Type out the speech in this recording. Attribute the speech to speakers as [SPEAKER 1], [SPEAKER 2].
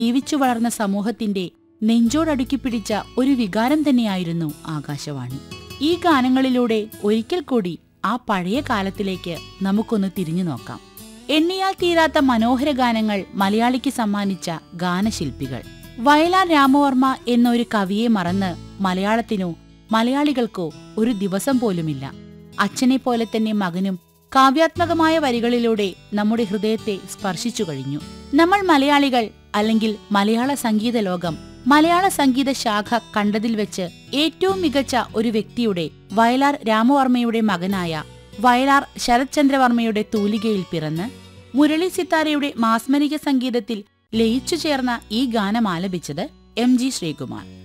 [SPEAKER 1] ജീവിച്ചു വളർന്ന സമൂഹത്തിന്റെ നെഞ്ചോടടുക്കി പിടിച്ച ഒരു വികാരം തന്നെയായിരുന്നു ആകാശവാണി ഈ ഗാനങ്ങളിലൂടെ ഒരിക്കൽ കൂടി ആ പഴയ കാലത്തിലേക്ക് നമുക്കൊന്ന് തിരിഞ്ഞു നോക്കാം എണ്ണിയാൽ തീരാത്ത മനോഹര ഗാനങ്ങൾ മലയാളിക്ക് സമ്മാനിച്ച ഗാനശില്പികൾ വയലാർ രാമവർമ്മ എന്നൊരു കവിയെ മറന്ന് മലയാളത്തിനോ മലയാളികൾക്കോ ഒരു ദിവസം പോലുമില്ല അച്ഛനെ പോലെ തന്നെ മകനും കാവ്യാത്മകമായ വരികളിലൂടെ നമ്മുടെ ഹൃദയത്തെ സ്പർശിച്ചു കഴിഞ്ഞു നമ്മൾ മലയാളികൾ അല്ലെങ്കിൽ മലയാള സംഗീത ലോകം മലയാള സംഗീത ശാഖ കണ്ടതിൽ വെച്ച് ഏറ്റവും മികച്ച ഒരു വ്യക്തിയുടെ വയലാർ രാമവർമ്മയുടെ മകനായ വയലാർ ശരത്ചന്ദ്രവർമ്മയുടെ തൂലികയിൽ പിറന്ന് മുരളി സിത്താരയുടെ മാസ്മരിക സംഗീതത്തിൽ ലയിച്ചു ചേർന്ന ഈ ഗാനം ആലപിച്ചത് എം ജി ശ്രീകുമാർ